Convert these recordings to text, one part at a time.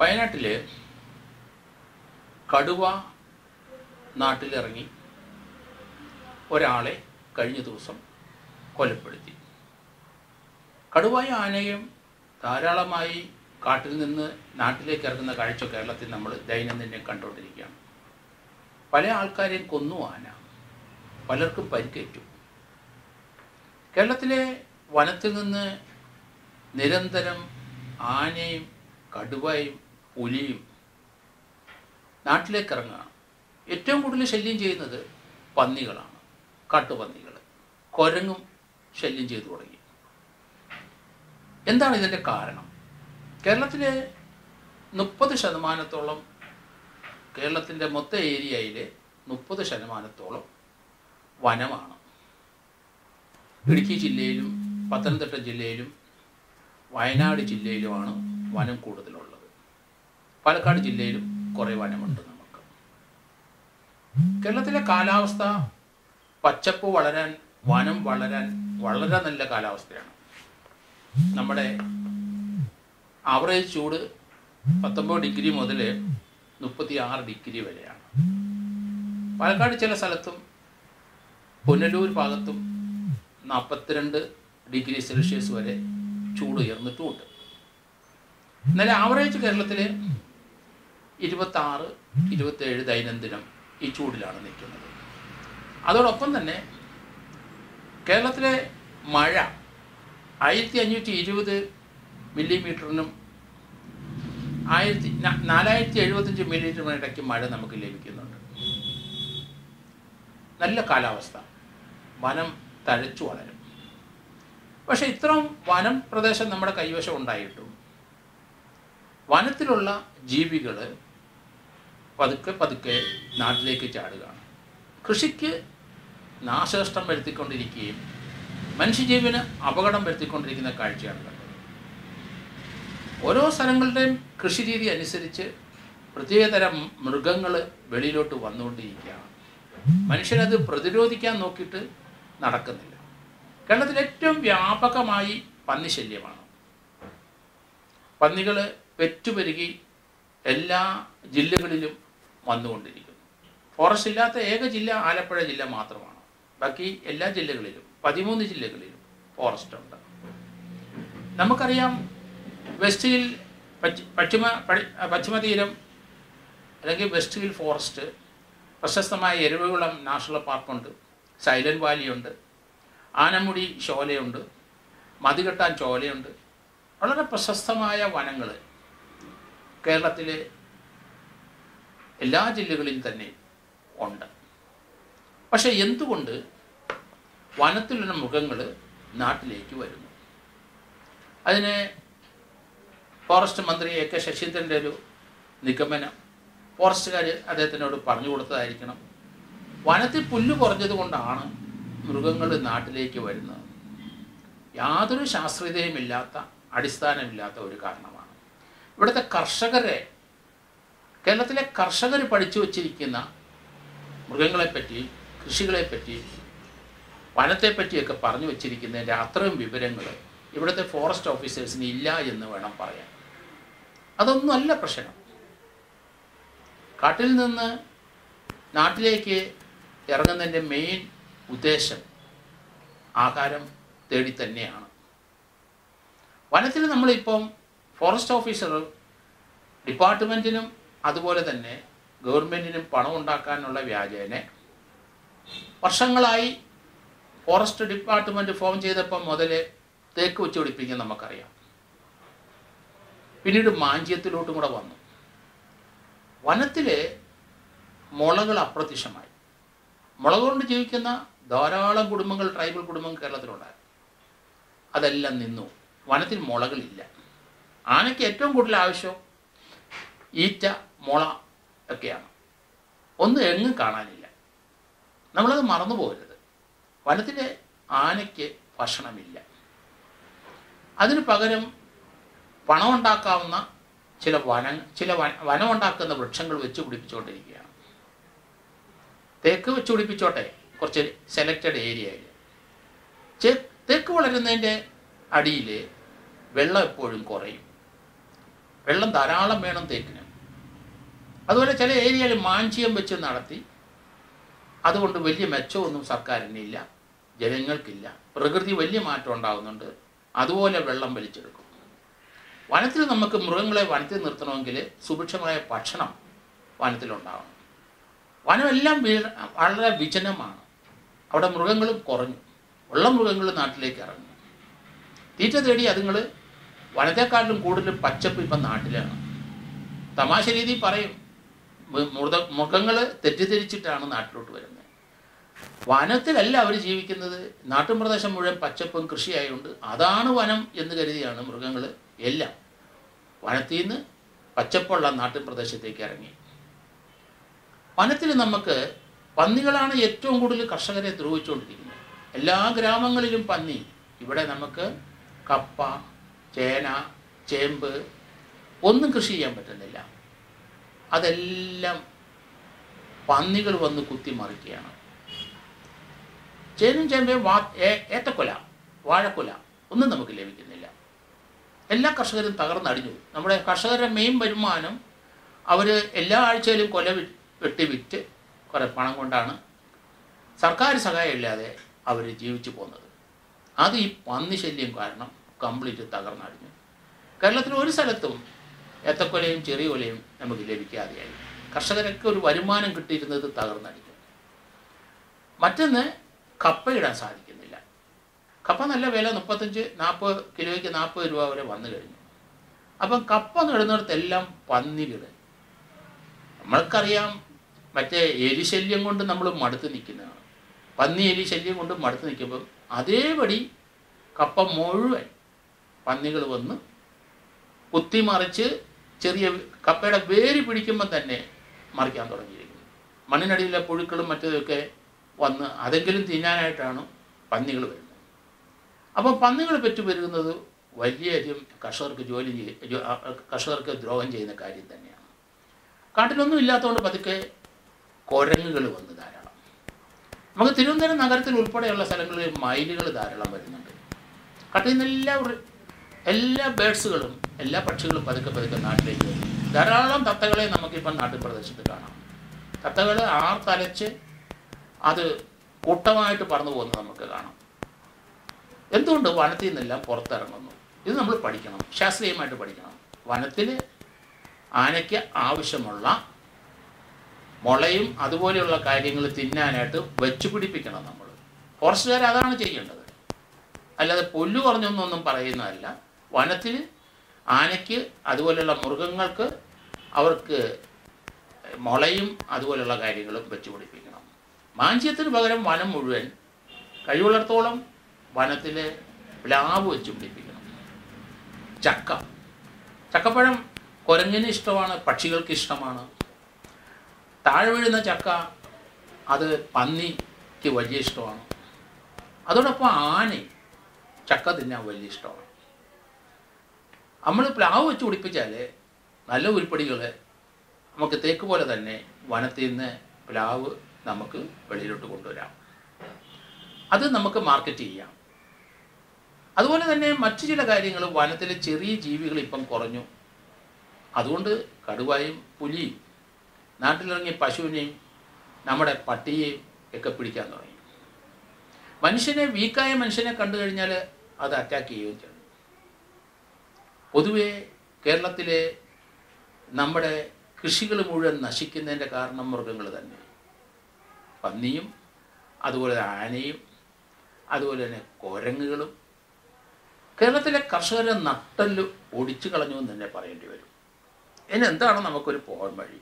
വയനാട്ടിൽ കടുവ നാട്ടിലിറങ്ങി ഒരാളെ കഴിഞ്ഞ ദിവസം കൊലപ്പെടുത്തി കടുവയും ആനയും ധാരാളമായി കാട്ടിൽ നിന്ന് നാട്ടിലേക്ക് ഇറങ്ങുന്ന കാഴ്ച കേരളത്തിൽ നമ്മൾ ദൈനംദിനം കണ്ടുകൊണ്ടിരിക്കുകയാണ് പല ആൾക്കാരെയും കൊന്നു ആന പലർക്കും പരിക്കേറ്റു കേരളത്തിലെ വനത്തിൽ നിന്ന് നിരന്തരം ആനയും കടുവയും പുലിയും നാട്ടിലേക്ക് ഇറങ്ങുകയാണ് ഏറ്റവും കൂടുതൽ ശല്യം ചെയ്യുന്നത് പന്നികളാണ് കാട്ടുപന്നികൾ കുരങ്ങും ശല്യം ചെയ്തു തുടങ്ങി എന്താണ് ഇതിൻ്റെ കാരണം കേരളത്തിലെ മുപ്പത് ശതമാനത്തോളം കേരളത്തിൻ്റെ മൊത്ത ഏരിയയിലെ മുപ്പത് ശതമാനത്തോളം വനമാണ് ഇടുക്കി ജില്ലയിലും പത്തനംതിട്ട ജില്ലയിലും വയനാട് ജില്ലയിലുമാണ് വനം കൂടുതലുള്ളത് പാലക്കാട് ജില്ലയിലും കുറേ വനമുണ്ട് നമുക്ക് കേരളത്തിലെ കാലാവസ്ഥ പച്ചപ്പ് വളരാൻ വനം വളരാൻ വളരെ നല്ല കാലാവസ്ഥയാണ് നമ്മുടെ ആവറേജ് ചൂട് പത്തൊമ്പത് ഡിഗ്രി മുതൽ മുപ്പത്തി ആറ് ഡിഗ്രി വരെയാണ് പാലക്കാട് ചില സ്ഥലത്തും പുനലൂർ ഭാഗത്തും നാൽപ്പത്തിരണ്ട് ഡിഗ്രി സെൽഷ്യസ് വരെ ചൂട് ഉയർന്നിട്ടുമുണ്ട് എന്നാൽ ആവറേജ് കേരളത്തിൽ ഇരുപത്താറ് ഇരുപത്തേഴ് ദൈനംദിനം ഈ ചൂടിലാണ് നിൽക്കുന്നത് അതോടൊപ്പം തന്നെ കേരളത്തിലെ മഴ ആയിരത്തി അഞ്ഞൂറ്റി ഇരുപത് മില്ലിമീറ്ററിനും ആയിരത്തി ന- നാലായിരത്തി എഴുപത്തഞ്ച് മില്ലിമീറ്ററിനും ഇടയ്ക്ക് മഴ നമുക്ക് ലഭിക്കുന്നുണ്ട് നല്ല കാലാവസ്ഥ വനം തഴച്ചു വളരും പക്ഷെ ഇത്രയും വനം പ്രദേശം നമ്മുടെ കൈവശം ഉണ്ടായിട്ടും വനത്തിലുള്ള ജീവികൾ പതുക്കെ പതുക്കെ നാട്ടിലേക്ക് ചാടുകയാണ് കൃഷിക്ക് നാശനഷ്ടം വരുത്തിക്കൊണ്ടിരിക്കുകയും മനുഷ്യജീവന് അപകടം വരുത്തിക്കൊണ്ടിരിക്കുന്ന കാഴ്ചയാണ് കണ്ടത് ഓരോ സ്ഥലങ്ങളുടെയും കൃഷിരീതി അനുസരിച്ച് പ്രത്യേകതരം മൃഗങ്ങൾ വെളിയിലോട്ട് വന്നുകൊണ്ടിരിക്കുകയാണ് മനുഷ്യനത് പ്രതിരോധിക്കാൻ നോക്കിയിട്ട് നടക്കുന്നില്ല കേരളത്തിൽ ഏറ്റവും വ്യാപകമായി പന്നിശല്യമാണ് പന്നികൾ പെറ്റുപെരുകി എല്ലാ ജില്ലകളിലും വന്നുകൊണ്ടിരിക്കുന്നു ഫോറസ്റ്റ് ഇല്ലാത്ത ഏക ജില്ല ആലപ്പുഴ ജില്ല മാത്രമാണ് ബാക്കി എല്ലാ ജില്ലകളിലും പതിമൂന്ന് ജില്ലകളിലും ഫോറസ്റ്റ് ഉണ്ട് നമുക്കറിയാം വെസ്റ്റ് ഹിൽ പശ്ചി- പശ്ചിമ പടി- പശ്ചിമ തീരം അല്ലെങ്കിൽ വെസ്റ്റ് ഹിൽ ഫോറസ്റ്റ് പ്രശസ്തമായ എരവികുളം നാഷണൽ പാർക്കുണ്ട് സൈലന്റ് വാലിയുണ്ട് ആനമുടി ശോലയുണ്ട് മതികെട്ടാൻ ചോലയുണ്ട് വളരെ പ്രശസ്തമായ വനങ്ങൾ കേരളത്തിലെ എല്ലാ ജില്ലകളിലും തന്നെ ഉണ്ട് പക്ഷെ എന്തുകൊണ്ട് വനത്തിലുള്ള മൃഗങ്ങൾ നാട്ടിലേക്ക് വരുന്നു അതിന് ഫോറസ്റ്റ് മന്ത്രി എ കെ ശശീന്ദ്രൻ്റെ ഒരു നിഗമനം ഫോറസ്റ്റുകാർ അദ്ദേഹത്തിനോട് പറഞ്ഞു കൊടുത്തതായിരിക്കണം വനത്തിൽ പുല്ല് കുറഞ്ഞത് കൊണ്ടാണ് മൃഗങ്ങൾ നാട്ടിലേക്ക് വരുന്നത് യാതൊരു ശാസ്ത്രീയതയുമില്ലാത്ത അടിസ്ഥാനമില്ലാത്ത ഒരു കാരണമാണ് ഇവിടുത്തെ കർഷകരെ കേരളത്തിലെ കർഷകർ പഠിച്ചു വച്ചിരിക്കുന്ന മൃഗങ്ങളെപ്പറ്റി കൃഷികളെപ്പറ്റി വനത്തെപ്പറ്റിയൊക്കെ പറഞ്ഞു വച്ചിരിക്കുന്നതിൻ്റെ അത്രയും വിവരങ്ങൾ ഇവിടുത്തെ ഫോറസ്റ്റ് ഓഫീസേഴ്സിന് ഇല്ല എന്ന് വേണം പറയാൻ അതൊന്നുമല്ല പ്രശ്നം കാട്ടിൽ നിന്ന് നാട്ടിലേക്ക് ഇറങ്ങുന്നതിൻ്റെ മെയിൻ ഉദ്ദേശം ആഹാരം തേടി തന്നെയാണ് വനത്തിൽ നമ്മളിപ്പം ഫോറസ്റ്റ് ഓഫീസർ ഡിപ്പാർട്ട്മെൻറ്റിനും അതുപോലെ തന്നെ ഗവൺമെൻറ്റിനും പണം ഉണ്ടാക്കാനുള്ള വ്യാജേന വർഷങ്ങളായി ഫോറസ്റ്റ് ഡിപ്പാർട്ട്മെൻറ്റ് ഫോം ചെയ്തപ്പം മുതൽ തേക്ക് വെച്ച് പിടിപ്പിക്കാൻ നമുക്കറിയാം പിന്നീട് മാഞ്ചിയത്തിലോട്ടും കൂടെ വന്നു വനത്തിലെ മുളകൾ അപ്രത്യക്ഷമായി മുളക് കൊണ്ട് ജീവിക്കുന്ന ധാരാളം കുടുംബങ്ങൾ ട്രൈബൽ കുടുംബങ്ങൾ കേരളത്തിലുണ്ടായിരുന്നു അതെല്ലാം നിന്നു വനത്തിൽ മുളകളില്ല ആനയ്ക്ക് ഏറ്റവും കൂടുതൽ ആവശ്യം ഈറ്റ മുള ഒക്കെയാണ് ഒന്നും എങ്ങും കാണാനില്ല നമ്മളത് മറന്നു പോകരുത് വനത്തിലെ ആനയ്ക്ക് ഭക്ഷണമില്ല അതിന് പകരം പണമുണ്ടാക്കാവുന്ന ചില വന ചില വന വനമുണ്ടാക്കുന്ന വൃക്ഷങ്ങൾ വെച്ച് പിടിപ്പിച്ചുകൊണ്ടിരിക്കുകയാണ് തേക്ക് വെച്ച് പിടിപ്പിച്ചോട്ടെ കുറച്ച് സെലക്റ്റഡ് ഏരിയയിൽ തേക്ക് വളരുന്നതിൻ്റെ അടിയിൽ വെള്ളം എപ്പോഴും കുറയും വെള്ളം ധാരാളം വേണം തേക്കിന് അതുപോലെ ചില ഏരിയയിൽ മാഞ്ചിയം വെച്ച് നടത്തി അതുകൊണ്ട് വലിയ മെച്ചമൊന്നും സർക്കാരിനില്ല ജനങ്ങൾക്കില്ല പ്രകൃതി വലിയ മാറ്റം ഉണ്ടാകുന്നുണ്ട് അതുപോലെ വെള്ളം വലിച്ചെടുക്കും വനത്തിൽ നമുക്ക് മൃഗങ്ങളെ വനത്തിൽ നിർത്തണമെങ്കിൽ സുഭിക്ഷമായ ഭക്ഷണം വനത്തിലുണ്ടാവണം വനമെല്ലാം വീ- വളരെ വിജനമാണ് അവിടെ മൃഗങ്ങളും കുറഞ്ഞു ഉള്ള മൃഗങ്ങൾ നാട്ടിലേക്ക് ഇറങ്ങി തീറ്റ തേടി അതുങ്ങൾ വനത്തെക്കാട്ടിലും കൂടുതൽ പച്ചപ്പ് ഇപ്പം നാട്ടിലാണ് തമാശ രീതി പറയും മൃത മൃഗങ്ങൾ തെറ്റിദ്ധരിച്ചിട്ടാണ് നാട്ടിലോട്ട് വരുന്നത് വനത്തിലല്ല അവർ ജീവിക്കുന്നത് നാട്ടുപ്രദേശം മുഴുവൻ പച്ചപ്പും കൃഷിയായതുകൊണ്ട് അതാണ് വനം എന്ന് കരുതിയാണ് മൃഗങ്ങൾ എല്ലാം വനത്തിൽ നിന്ന് പച്ചപ്പുള്ള നാട്ടുപ്രദേശത്തേക്ക് ഇറങ്ങി വനത്തിൽ നമുക്ക് പന്നികളാണ് ഏറ്റവും കൂടുതൽ കർഷകരെ ദ്രോഹിച്ചുകൊണ്ടിരിക്കുന്നത് എല്ലാ ഗ്രാമങ്ങളിലും പന്നി ഇവിടെ നമുക്ക് കപ്പ ചേന ചേമ്പ് ഒന്നും കൃഷി ചെയ്യാൻ പറ്റുന്നില്ല അതെല്ലാം പന്നികൾ വന്ന് കുത്തിമറിക്കുകയാണ് ചേനും ചേമ്പയും വാ ഏ- ഏത്തക്കൊല വാഴക്കൊല ഒന്നും നമുക്ക് ലഭിക്കുന്നില്ല എല്ലാ കർഷകരും തകർന്നടിഞ്ഞു നമ്മുടെ കർഷകരുടെ മെയിൻ വരുമാനം അവർ എല്ലാ ആഴ്ചയിലും കൊല വി- വെട്ടി വിറ്റ് കുറേ പണം കൊണ്ടാണ് സർക്കാർ സഹായം ഇല്ലാതെ അവർ ജീവിച്ചു പോകുന്നത് അത് ഈ പന്നി ശല്യം കാരണം കംപ്ലീറ്റ് തകർന്നടിഞ്ഞു കേരളത്തിൽ ഒരു സ്ഥലത്തും ഏത്തക്കൊലയും ചെറിയ കൊലയും നമുക്ക് ലഭിക്കാതെയായി കർഷകരൊക്കെ ഒരു വരുമാനം കിട്ടിയിരുന്നത് തകർന്നടിഞ്ഞു മറ്റൊന്ന് കപ്പ ഇടാൻ സാധിക്കുന്നില്ല കപ്പ നല്ല വില മുപ്പത്തഞ്ച് നാൽപ്പത് കിലോയ്ക്ക് നാൽപ്പത് രൂപ വരെ വന്നു കഴിഞ്ഞു അപ്പം കപ്പ നടുന്നിടത്തെല്ലാം പന്നികൾ നമ്മൾക്കറിയാം മറ്റേ എലിശല്യം കൊണ്ട് നമ്മൾ മടുത്ത് നിൽക്കുന്നതാണ് പന്നി എലി ശല്യം കൊണ്ട് മടുത്ത് നിൽക്കുമ്പം അതേപടി കപ്പ മുഴുവൻ പന്നികൾ വന്ന് കുത്തിമറിച്ച് ചെറിയ കപ്പയുടെ വേര് പിടിക്കുമ്പോൾ തന്നെ മറിക്കാൻ തുടങ്ങിയിരിക്കുന്നു മണ്ണിനടിയിലെ പുഴുക്കളും മറ്റതൊക്കെ വന്ന് അതെങ്കിലും തിന്നാനായിട്ടാണ് പന്നികൾ വരുന്നത് അപ്പോൾ പന്നികൾ പെറ്റു പെരുകുന്നത് വലിയധികം കർഷകർക്ക് ജോലി ചെയ്യ ജോ- ആ, ആ, കർഷകർക്ക് ദ്രോഹം ചെയ്യുന്ന കാര്യം തന്നെയാണ് കാട്ടിലൊന്നും ഇല്ലാത്തതുകൊണ്ട് പതുക്കെ കുരങ്ങുകൾ വന്ന് ധാരാളം നമുക്ക് തിരുവനന്തപുരം നഗരത്തിൽ ഉൾപ്പെടെയുള്ള സ്ഥലങ്ങളിൽ മയിലുകൾ ധാരാളം വരുന്നുണ്ട് കാട്ടിൽ നിന്ന് എല്ലാ വൃ- എല്ലാ ബേഡ്സുകളും എല്ലാ പക്ഷികളും പതുക്കെ പതുക്കെ നാട്ടിലേക്ക് വരും ധാരാളം തത്തകളെ നമുക്കിപ്പം നാട്ടിൻ പ്രദേശത്ത് കാണാം തത്തകൾ ആർ തലച്ച് അത് കൂട്ടമായിട്ട് പറന്നു പോകുന്നത് നമുക്ക് കാണാം എന്തുകൊണ്ട് വനത്തിൽ നിന്നെല്ലാം പുറത്തിറങ്ങുന്നു ഇത് നമ്മൾ പഠിക്കണം ശാസ്ത്രീയമായിട്ട് പഠിക്കണം വനത്തിൽ ആനയ്ക്ക് ആവശ്യമുള്ള മുളയും അതുപോലെയുള്ള കാര്യങ്ങൾ തിന്നാനായിട്ട് വെച്ച് പിടിപ്പിക്കണം നമ്മൾ ഫോറസ്റ്റുകാർ അതാണ് ചെയ്യേണ്ടത് അല്ലാതെ പുല്ല് കുറഞ്ഞൊന്നൊന്നും പറയുന്നതല്ല വനത്തിൽ ആനയ്ക്ക് അതുപോലെയുള്ള മൃഗങ്ങൾക്ക് അവർക്ക് മുളയും അതുപോലെയുള്ള കാര്യങ്ങളും വെച്ച് പിടിപ്പിക്കണം മാഞ്ചിയത്തിന് പകരം വനം മുഴുവൻ കഴിവുള്ളിടത്തോളം വനത്തിൽ പ്ലാവ് വെച്ച് പിടിപ്പിക്കണം ചക്ക ചക്കപ്പഴം കുരങ്ങിന് ഇഷ്ടമാണ് പക്ഷികൾക്ക് ഇഷ്ടമാണ് താഴെ വീഴുന്ന ചക്ക അത് പന്നിക്ക് വലിയ ഇഷ്ടമാണ് അതോടൊപ്പം ആനയും ചക്ക തിന്നാൻ വലിയ ഇഷ്ടമാണ് നമ്മൾ പ്ലാവ് വെച്ച് പിടിപ്പിച്ചാൽ നല്ല ഉരുപ്പടികൾ നമുക്ക് തേക്ക് പോലെ തന്നെ വനത്തിൽ നിന്ന് പ്ലാവ് നമുക്ക് വെളിയിലോട്ട് കൊണ്ടുവരാം അത് നമുക്ക് മാർക്കറ്റ് ചെയ്യാം അതുപോലെ തന്നെ മറ്റു ചില കാര്യങ്ങൾ വനത്തിലെ ചെറിയ ജീവികൾ ഇപ്പം കുറഞ്ഞു അതുകൊണ്ട് കടുവായും പുലിയും നാട്ടിലിറങ്ങിയ പശുവിനെയും നമ്മുടെ പട്ടിയെയും ഒക്കെ പിടിക്കാൻ തുടങ്ങി മനുഷ്യനെ വീക്കായ മനുഷ്യനെ കണ്ടു കഴിഞ്ഞാൽ അത് അറ്റാക്ക് ചെയ്യുകയും ചെയ്യും പൊതുവെ കേരളത്തിലെ നമ്മുടെ കൃഷികൾ മുഴുവൻ നശിക്കുന്നതിൻ്റെ കാരണം മൃഗങ്ങൾ തന്നെ പന്നിയും അതുപോലെ ആനയും അതുപോലെ തന്നെ കുരങ്ങുകളും കേരളത്തിലെ കർഷകരെ നട്ടല് ഒടിച്ചു കളഞ്ഞു എന്ന് തന്നെ പറയേണ്ടി വരും ഇനി എന്താണ് നമുക്കൊരു പോകാൻ വഴി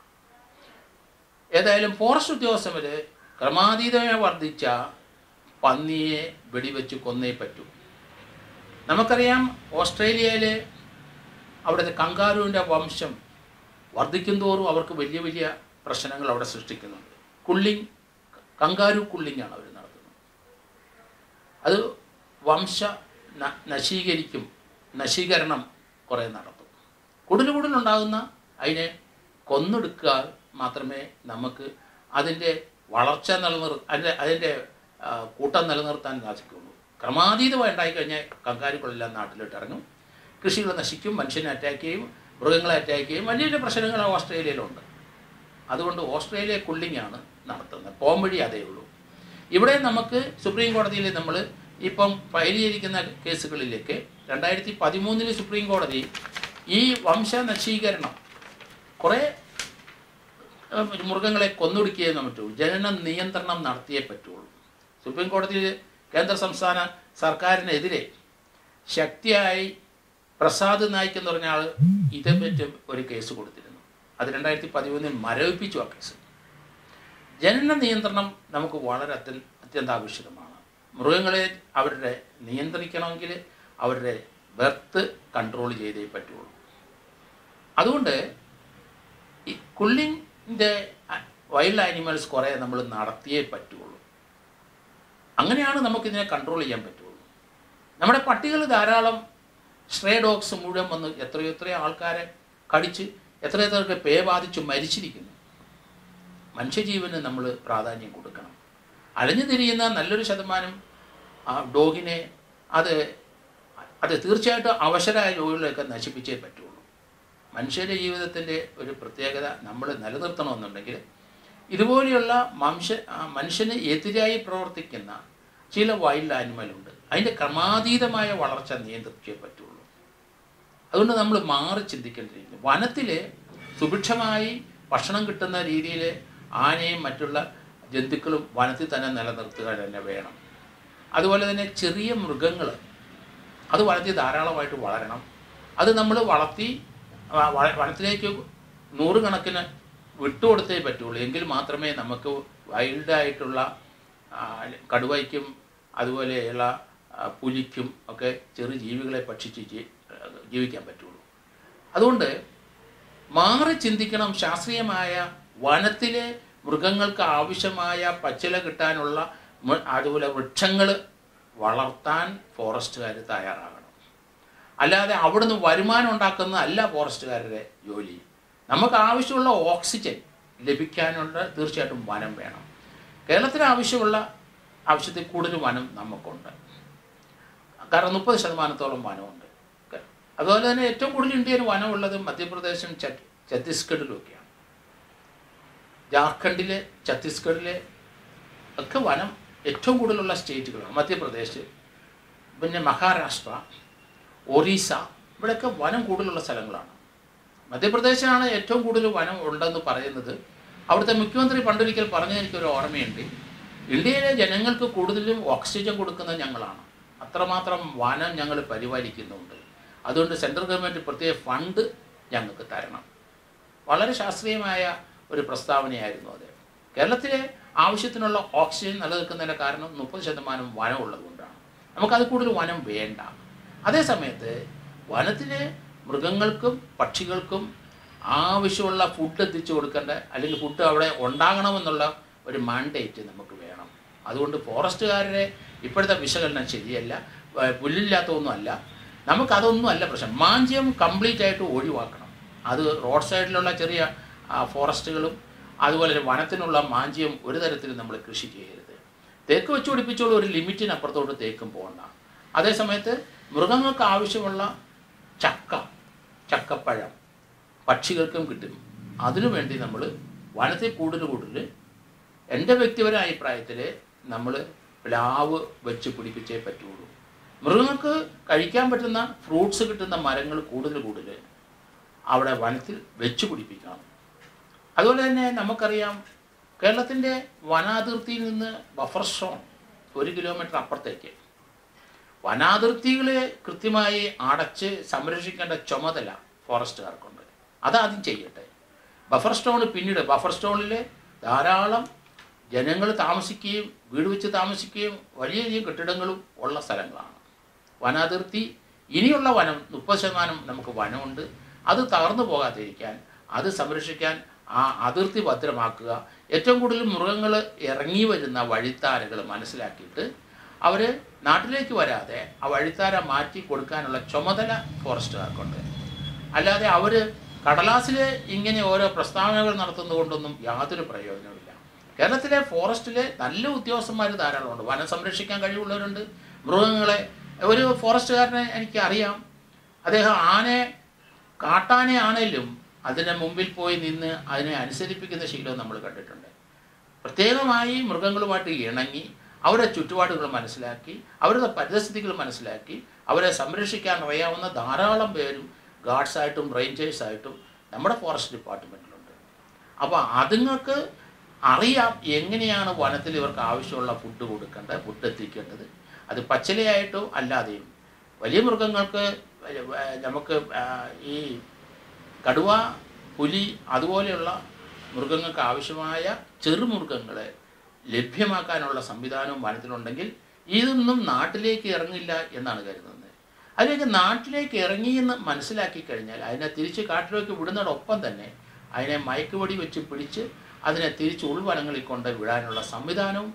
ഏതായാലും ഫോറസ്റ്റ് ഉദ്യോഗസ്ഥർ ക്രമാതീതമായി വർദ്ധിച്ച പന്നിയെ വെടിവെച്ച് കൊന്നേ പറ്റൂ നമുക്കറിയാം ഓസ്ട്രേലിയയിൽ അവിടുത്തെ കങ്കാരുവിൻ്റെ വംശം വർദ്ധിക്കും തോറും അവർക്ക് വലിയ വലിയ പ്രശ്നങ്ങൾ അവിടെ സൃഷ്ടിക്കുന്നുണ്ട് കുള്ളിങ് കങ്കാരു കുള്ളിങ്ങാണ് അവർ നടത്തുന്നത് അത് വംശ ന- നശീകരിക്കും നശീകരണം കുറേ നടത്തും കൂടുതൽ കൂടുതലുണ്ടാകുന്ന അതിനെ കൊന്നെടുക്കുക മാത്രമേ നമുക്ക് അതിൻ്റെ വളർച്ച നിലനിർ അതിൻ്റെ അതിൻ്റെ ആ, കൂട്ടം നിലനിർത്താൻ സാധിക്കുള്ളൂ ക്രമാതീതമായി ഉണ്ടായിക്കഴിഞ്ഞാൽ കങ്കാരുക്കളെല്ലാം നാട്ടിലോട്ട് ഇറങ്ങും കൃഷികൾ നശിക്കും മനുഷ്യനെ അറ്റാക്ക് ചെയ്യും മൃഗങ്ങളെ അറ്റാക്ക് ചെയ്യും വലിയൊരു പ്രശ്നങ്ങൾ ഓസ്ട്രേലിയയിലുണ്ട് അതുകൊണ്ട് ഓസ്ട്രേലിയ കുള്ളിങ്ങാണ് നടത്തുന്നത് പോംവഴി അതേ ഉള്ളൂ ഇവിടെ നമുക്ക് സുപ്രീം കോടതിയിൽ നമ്മൾ ഇപ്പം ഫയൽ ചെയ്തിരിക്കുന്ന കേസുകളിലേക്ക് രണ്ടായിരത്തി പതിമൂന്നിൽ സുപ്രീം കോടതി ഈ വംശനശീകരണം കുറേ ഏഹ്, മൃഗങ്ങളെ കൊന്നൊടുക്കിയേ പറ്റുള്ളൂ ജനന നിയന്ത്രണം നടത്തിയേ പറ്റുള്ളൂ സുപ്രീം കോടതിയിൽ കേന്ദ്ര സംസ്ഥാന സർക്കാരിനെതിരെ ശക്തിയായി പ്രസാദ് നായിക് എന്ന് പറഞ്ഞ ആൾ ഇതേപ്പറ്റി ഒരു കേസ് കൊടുത്തിരുന്നു അത് രണ്ടായിരത്തി പതിമൂന്നിൽ മരവിപ്പിച്ചു ആ കേസ് ജനന നിയന്ത്രണം നമുക്ക് വളരെ അത്യ അത്യന്താപേക്ഷിതമാണ് മൃഗങ്ങളെ അവരുടെ നിയന്ത്രിക്കണമെങ്കിൽ അവരുടെ ബർത്ത് കൺട്രോൾ ചെയ്തേ പറ്റുള്ളൂ അതുകൊണ്ട് ഈ കുള്ളിൻ്റെ വൈൽഡ് ആനിമൽസ് കുറേ നമ്മൾ നടത്തിയേ പറ്റുള്ളൂ അങ്ങനെയാണ് നമുക്കിതിനെ കൺട്രോൾ ചെയ്യാൻ പറ്റുള്ളൂ നമ്മുടെ പട്ടികൾ ധാരാളം സ്ട്രേ ഡോഗ്സ് മുഴുവൻ വന്ന് എത്രയോ എത്രയോ ആൾക്കാരെ കടിച്ച് എത്ര എത്രയൊക്കെ പേ ബാധിച്ച് മരിച്ചിരിക്കുന്നു മനുഷ്യജീവന് നമ്മൾ പ്രാധാന്യം കൊടുക്കണം അലഞ്ഞു തിരിയുന്ന നല്ലൊരു ശതമാനം ആ ഡോഗിനെ അത് അത് തീർച്ചയായിട്ടും അവശരായ രോഗികളെയൊക്കെ നശിപ്പിച്ചേ പറ്റുള്ളൂ മനുഷ്യരുടെ ജീവിതത്തിൻ്റെ ഒരു പ്രത്യേകത നമ്മൾ നിലനിർത്തണമെന്നുണ്ടെങ്കിൽ ഇതുപോലെയുള്ള മനുഷ്യ ആ മനുഷ്യന് എതിരായി പ്രവർത്തിക്കുന്ന ചില വൈൽഡ് ആനിമലുണ്ട് അതിൻ്റെ ക്രമാതീതമായ വളർച്ച നിയന്ത്രിച്ചേ പറ്റുള്ളൂ അതുകൊണ്ട് നമ്മൾ മാറി ചിന്തിക്കേണ്ടിയിരിക്കുന്നു വനത്തിൽ സുഭിക്ഷമായി ഭക്ഷണം കിട്ടുന്ന രീതിയിൽ ആനയും മറ്റുള്ള ജന്തുക്കളും വനത്തിൽ തന്നെ നിലനിർത്തുക തന്നെ വേണം അതുപോലെ തന്നെ ചെറിയ മൃഗങ്ങൾ അത് വനത്തിൽ ധാരാളമായിട്ട് വളരണം അത് നമ്മൾ വളർത്തി വ- വ- വനത്തിലേക്ക് നൂറുകണക്കിന് വിട്ടുകൊടുത്തേ പറ്റുള്ളൂ എങ്കിൽ മാത്രമേ നമുക്ക് വൈൽഡായിട്ടുള്ള ആ, കടുവയ്ക്കും അതുപോലെയുള്ള ആ, പുലിക്കും ഒക്കെ ചെറു ജീവികളെ ഭക്ഷിച്ച് ജീ- ജീവിക്കാൻ പറ്റുള്ളൂ അതുകൊണ്ട് മാറി ചിന്തിക്കണം ശാസ്ത്രീയമായ വനത്തിലെ മൃഗങ്ങൾക്ക് ആവശ്യമായ പച്ചില കിട്ടാനുള്ള മൃ- അതുപോലെ വൃക്ഷങ്ങൾ വളർത്താൻ ഫോറസ്റ്റുകാർ തയ്യാറാകണം അല്ലാതെ അവിടുന്ന് വരുമാനം ഉണ്ടാക്കുന്നതല്ല ഫോറസ്റ്റുകാരുടെ ജോലി നമുക്ക് ആവശ്യമുള്ള ഓക്സിജൻ ലഭിക്കാനുള്ള തീർച്ചയായിട്ടും വനം വേണം കേരളത്തിന് ആവശ്യമുള്ള ആവശ്യത്തിൽ കൂടുതൽ വനം നമുക്കുണ്ട് കാരണം മുപ്പത് ശതമാനത്തോളം വനമുണ്ട് ക- അതുപോലെ തന്നെ ഏറ്റവും കൂടുതൽ ഇന്ത്യയിൽ വനമുള്ളത് മധ്യപ്രദേശും ഛ- ഛത്തീസ്ഗഡിലുമൊക്കെയാണ് ജാർഖണ്ഡിലെ ഛത്തീസ്ഗഡിലെ ഒക്കെ വനം ഏറ്റവും കൂടുതലുള്ള സ്റ്റേറ്റുകളാണ് മധ്യപ്രദേശ് പിന്നെ മഹാരാഷ്ട്ര ഒറീസ ഇവിടെയൊക്കെ വനം കൂടുതലുള്ള സ്ഥലങ്ങളാണ് മധ്യപ്രദേശാണ് ഏറ്റവും കൂടുതൽ വനം ഉണ്ടെന്ന് പറയുന്നത് അവിടുത്തെ മുഖ്യമന്ത്രി പണ്ടൊരിക്കൽ പറഞ്ഞ എനിക്കൊരു ഓർമ്മയുണ്ട് ഇന്ത്യയിലെ ജനങ്ങൾക്ക് കൂടുതലും ഓക്സിജൻ കൊടുക്കുന്നത് ഞങ്ങളാണ് അത്രമാത്രം വനം ഞങ്ങൾ പരിപാലിക്കുന്നുണ്ട് അതുകൊണ്ട് സെൻട്രൽ ഗവൺമെൻറ് പ്രത്യേക ഫണ്ട് ഞങ്ങൾക്ക് തരണം വളരെ ശാസ്ത്രീയമായ ഒരു പ്രസ്താവനയായിരുന്നു അത് കേരളത്തിലെ ആവശ്യത്തിനുള്ള ഓക്സിജൻ നിലനിൽക്കുന്നതിൻ്റെ കാരണം മുപ്പത് ശതമാനം വനം ഉള്ളതുകൊണ്ടാണ് നമുക്കത് കൂടുതൽ വനം വേണ്ട അതേ സമയത്ത് വനത്തിലെ മൃഗങ്ങൾക്കും പക്ഷികൾക്കും ആവശ്യമുള്ള ഫുഡ് എത്തിച്ചു കൊടുക്കേണ്ട അല്ലെങ്കിൽ ഫുഡ് അവിടെ ഉണ്ടാകണമെന്നുള്ള ഒരു മാൻഡേറ്റ് നമുക്ക് വേണം അതുകൊണ്ട് ഫോറസ്റ്റുകാരുടെ ഇപ്പോഴത്തെ വിശകലനം ശരിയല്ല വ- പുല്ലില്ലാത്തതൊന്നുമല്ല നമുക്കതൊന്നും അല്ല പ്രശ്നം മാഞ്ചിയം കംപ്ലീറ്റ് ആയിട്ട് ഒഴിവാക്കണം അത് റോഡ് സൈഡിലുള്ള ചെറിയ ആ, ഫോറസ്റ്റുകളും അതുപോലെ തന്നെ വനത്തിനുള്ള മാഞ്ചിയം ഒരു തരത്തിലും നമ്മൾ കൃഷി ചെയ്യരുത് തേക്ക് വെച്ച് പിടിപ്പിച്ചുള്ള ഒരു ലിമിറ്റിനപ്പുറത്തോട്ട് തേക്കും പോകണ്ട അതേസമയത്ത് മൃഗങ്ങൾക്ക് ആവശ്യമുള്ള ചക്ക ചക്കപ്പഴം പക്ഷികൾക്കും കിട്ടും അതിനു വേണ്ടി നമ്മൾ വനത്തിൽ കൂടുതൽ കൂടുതൽ എൻ്റെ വ്യക്തിപരമായ അഭിപ്രായത്തിൽ നമ്മൾ പ്ലാവ് വെച്ച് പിടിപ്പിച്ചേ പറ്റുള്ളൂ മൃഗങ്ങൾക്ക് കഴിക്കാൻ പറ്റുന്ന ഫ്രൂട്ട്സ് കിട്ടുന്ന മരങ്ങൾ കൂടുതൽ കൂടുതൽ അവിടെ വനത്തിൽ വെച്ച് പിടിപ്പിക്കണം അതുപോലെ തന്നെ നമുക്കറിയാം കേരളത്തിൻ്റെ വനാതിർത്തിയിൽ നിന്ന് ബഫർ സോൺ ഒരു കിലോമീറ്റർ അപ്പുറത്തേക്ക് വനാതിർത്തികളെ കൃത്യമായി അടച്ച് സംരക്ഷിക്കേണ്ട ചുമതല ഫോറസ്റ്റുകാർക്കുണ്ട് അതാദ്യം ചെയ്യട്ടെ ബഫർ സ്റ്റോൺ പിന്നീട് ബഫർ സ്റ്റോണിൽ ധാരാളം ജനങ്ങൾ താമസിക്കുകയും വീട് വെച്ച് താമസിക്കുകയും വലിയ വലിയ കെട്ടിടങ്ങളും ഉള്ള സ്ഥലങ്ങളാണ് വനാതിർത്തി ഇനിയുള്ള വനം മുപ്പത് ശതമാനം നമുക്ക് വനമുണ്ട് അത് തകർന്നു പോകാതിരിക്കാൻ അത് സംരക്ഷിക്കാൻ ആ അതിർത്തി ഭദ്രമാക്കുക ഏറ്റവും കൂടുതൽ മൃഗങ്ങൾ ഇറങ്ങി വരുന്ന വഴിത്താരകൾ മനസ്സിലാക്കിയിട്ട് അവർ നാട്ടിലേക്ക് വരാതെ ആ വഴിത്താര മാറ്റി കൊടുക്കാനുള്ള ചുമതല ഫോറസ്റ്റുകാർക്കുണ്ട് അല്ലാതെ അവർ കടലാസിൽ ഇങ്ങനെ ഓരോ പ്രസ്താവനകൾ നടത്തുന്നത് കൊണ്ടൊന്നും യാതൊരു പ്രയോജനവുമില്ല കേരളത്തിലെ ഫോറസ്റ്റിലെ നല്ല ഉദ്യോഗസ്ഥന്മാർ ധാരാളമുണ്ട് വനം സംരക്ഷിക്കാൻ കഴിവുള്ളവരുണ്ട് മൃഗങ്ങളെ ഒരു ഫോറസ്റ്റുകാരനെ എനിക്ക് അറിയാം അദ്ദേഹം ആനയെ കാട്ടാനയാണേലും അതിൻ്റെ മുമ്പിൽ പോയി നിന്ന് അതിനെ അനുസരിപ്പിക്കുന്ന ശീലവും നമ്മൾ കണ്ടിട്ടുണ്ട് പ്രത്യേകമായി മൃഗങ്ങളുമായിട്ട് ഇണങ്ങി അവരുടെ ചുറ്റുപാടുകൾ മനസ്സിലാക്കി അവരുടെ പരിതസ്ഥിതികൾ മനസ്സിലാക്കി അവരെ സംരക്ഷിക്കാൻ അറിയാവുന്ന ധാരാളം പേരും ഗാർഡ്സായിട്ടും റേഞ്ചേഴ്സായിട്ടും നമ്മുടെ ഫോറസ്റ്റ് ഡിപ്പാർട്ട്മെൻറ്റിലുണ്ട് അപ്പോൾ അതുങ്ങൾക്ക് അറിയാം എങ്ങനെയാണ് വനത്തിൽ ഇവർക്ക് ആവശ്യമുള്ള ഫുഡ് കൊടുക്കേണ്ടത് ഫുഡ് എത്തിക്കേണ്ടത് അത് പച്ചിലയായിട്ടോ അല്ലാതെയും വലിയ മൃഗങ്ങൾക്ക് നമുക്ക് ആ, ഈ കടുവ പുലി അതുപോലെയുള്ള മൃഗങ്ങൾക്ക് ആവശ്യമായ ചെറുമൃഗങ്ങളെ ലഭ്യമാക്കാനുള്ള സംവിധാനവും വനത്തിലുണ്ടെങ്കിൽ ഇതൊന്നും നാട്ടിലേക്ക് ഇറങ്ങില്ല എന്നാണ് കരുതുന്നത് അതിലേക്ക് നാട്ടിലേക്ക് ഇറങ്ങിയെന്ന് മനസ്സിലാക്കി കഴിഞ്ഞാൽ അതിനെ തിരിച്ച് കാട്ടിലേക്ക് വിടുന്നതോടൊപ്പം തന്നെ അതിനെ മയക്കുപൊടി വെച്ച് പിടിച്ച് അതിനെ തിരിച്ച് ഉൾവനങ്ങളിൽ കൊണ്ട് വിടാനുള്ള സംവിധാനവും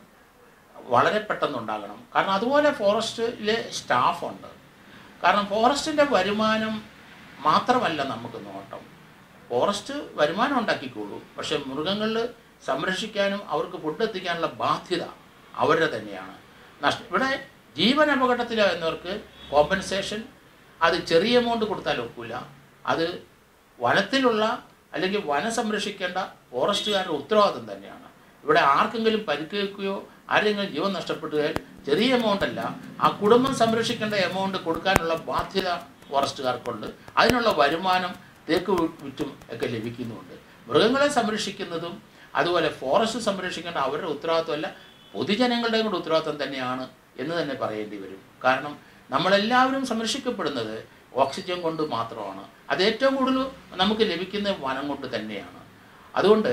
വളരെ പെട്ടെന്നുണ്ടാകണം കാരണം അതുപോലെ ഫോറസ്റ്റിലെ സ്റ്റാഫുണ്ട് കാരണം ഫോറസ്റ്റിൻ്റെ വരുമാനം മാത്രമല്ല നമുക്ക് നോട്ടം ഫോറസ്റ്റ് വരുമാനം ഉണ്ടാക്കിക്കോളൂ പക്ഷെ മൃഗങ്ങളിൽ സംരക്ഷിക്കാനും അവർക്ക് ഫുഡ് എത്തിക്കാനുള്ള ബാധ്യത അവരുടെ തന്നെയാണ് നഷ്ട ഇവിടെ ജീവൻ അപകടത്തിലാകുന്നവർക്ക് കോമ്പൻസേഷൻ അത് ചെറിയ എമൗണ്ട് കൊടുത്താൽ ഒക്കില്ല അത് വനത്തിലുള്ള അല്ലെങ്കിൽ വനം സംരക്ഷിക്കേണ്ട ഫോറസ്റ്റുകാരുടെ ഉത്തരവാദിത്വം തന്നെയാണ് ഇവിടെ ആർക്കെങ്കിലും പരിക്കേൽക്കുകയോ ആരെങ്കിലും ജീവൻ നഷ്ടപ്പെട്ടുകയാൽ ചെറിയ എമൗണ്ട് അല്ല ആ കുടുംബം സംരക്ഷിക്കേണ്ട എമൗണ്ട് കൊടുക്കാനുള്ള ബാധ്യത ഫോറസ്റ്റുകാർക്കുണ്ട് അതിനുള്ള വരുമാനം തേക്ക് വി- വിറ്റും ഒക്കെ ലഭിക്കുന്നുമുണ്ട് മൃഗങ്ങളെ സംരക്ഷിക്കുന്നതും അതുപോലെ ഫോറസ്റ്റ് സംരക്ഷിക്കേണ്ട അവരുടെ ഉത്തരവാദിത്വമല്ല പൊതുജനങ്ങളുടെ കൂടെ ഉത്തരവാദിത്വം തന്നെയാണ് എന്ന് തന്നെ പറയേണ്ടി വരും കാരണം നമ്മളെല്ലാവരും സംരക്ഷിക്കപ്പെടുന്നത് ഓക്സിജൻ കൊണ്ട് മാത്രമാണ് അത് ഏറ്റവും കൂടുതൽ നമുക്ക് ലഭിക്കുന്ന വനം കൊണ്ട് തന്നെയാണ് അതുകൊണ്ട്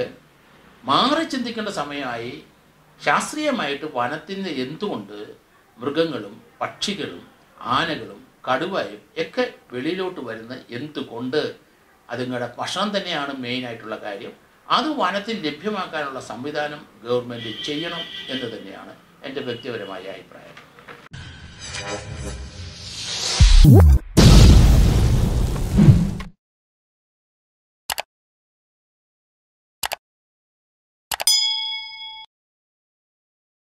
മാറി ചിന്തിക്കേണ്ട സമയമായി ശാസ്ത്രീയമായിട്ട് വനത്തിന് എന്തുകൊണ്ട് മൃഗങ്ങളും പക്ഷികളും ആനകളും കടുവയും ഒക്കെ വെളിയിലോട്ട് വരുന്ന എന്തുകൊണ്ട് അതുങ്ങളുടെ ഭക്ഷണം തന്നെയാണ് മെയിനായിട്ടുള്ള കാര്യം അത് വനത്തിൽ ലഭ്യമാക്കാനുള്ള സംവിധാനം ഗവൺമെൻറ് ചെയ്യണം എന്ന് തന്നെയാണ് എൻ്റെ വ്യക്തിപരമായ അഭിപ്രായം